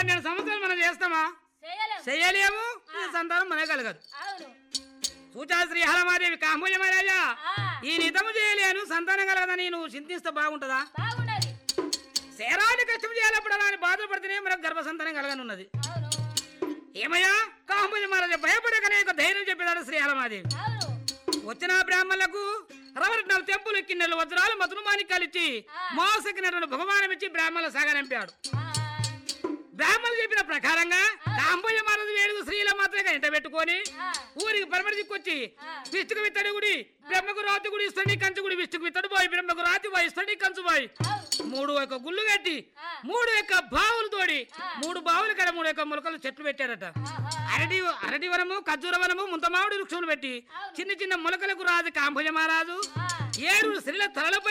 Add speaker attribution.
Speaker 1: పన్నెండు సంవత్సరాలు మనం చేస్తామా
Speaker 2: చేయలేం
Speaker 1: చెయ్యలేము ఈ సంతానం మనకు కలగదు
Speaker 2: అవును
Speaker 1: సూచా శ్రీ హలమాదేవి కాంబోజమరాజా
Speaker 2: ఆ,
Speaker 1: ఈ నితము చేయలేను సంతానం కలగదని నువ్వు చింతిస్తే బాగుంటుందా
Speaker 2: బాగున్నది
Speaker 1: శరాన్ని కష్టం చేయాలప్పుడు అలా అని బాధపడితేనే మనకు గర్భ సంతానం కలగనున్నది
Speaker 2: అవును
Speaker 1: ఏమయ్యా కాంబోజ మహారాజా భయపడకనే ఒక ధైర్యం చెప్పేదాడు శ్రీ హలమాదేవి
Speaker 2: అవును
Speaker 1: వచ్చిన బ్రాహ్మణులకు రవరత్నాలు తెంపులు కిన్నెలు వజ్రాలు మతులు మాణిక్యాలు ఇచ్చి మోసకినటువంటి బహుమానం ఇచ్చి బ్రాహ్మణుల సాగనంపాడు
Speaker 2: ఆ,
Speaker 1: బ్రాహ్మణులు చెప్పిన ప్రకారంగా కాంబోజ మహారాజు వేడుకు స్త్రీల మాత్రమే ఎంట పెట్టుకొని
Speaker 2: ఆ,
Speaker 1: ఊరికి పరమడి దిక్కొచ్చి
Speaker 2: ఆ.
Speaker 1: విష్ణుకు విత్తడి గుడి బ్రహ్మకు రాతి గుడి ఇస్తాడు కంచు గుడి విష్ణుకు విత్తడు పోయి బ్రహ్మకు రాతి పోయి ఇస్తాడు కంచు పోయి
Speaker 2: అవును
Speaker 1: మూడు యొక్క గుళ్ళు కట్టి
Speaker 2: ఆ.
Speaker 1: మూడు యొక్క బావులు తోడి మూడు బావులు కడ మూడు యొక్క మొలకలు చెట్లు పెట్టారట
Speaker 2: ఆహా.
Speaker 1: అరటి అరటి వనము ఖర్జూర వనము ముంతమావిడి వృక్షములు పెట్టి చిన్న చిన్న మొలకలకు రాజు కాంభుజ మహారాజు
Speaker 2: ఆ.
Speaker 1: ఏడు స్త్రీల తలలపై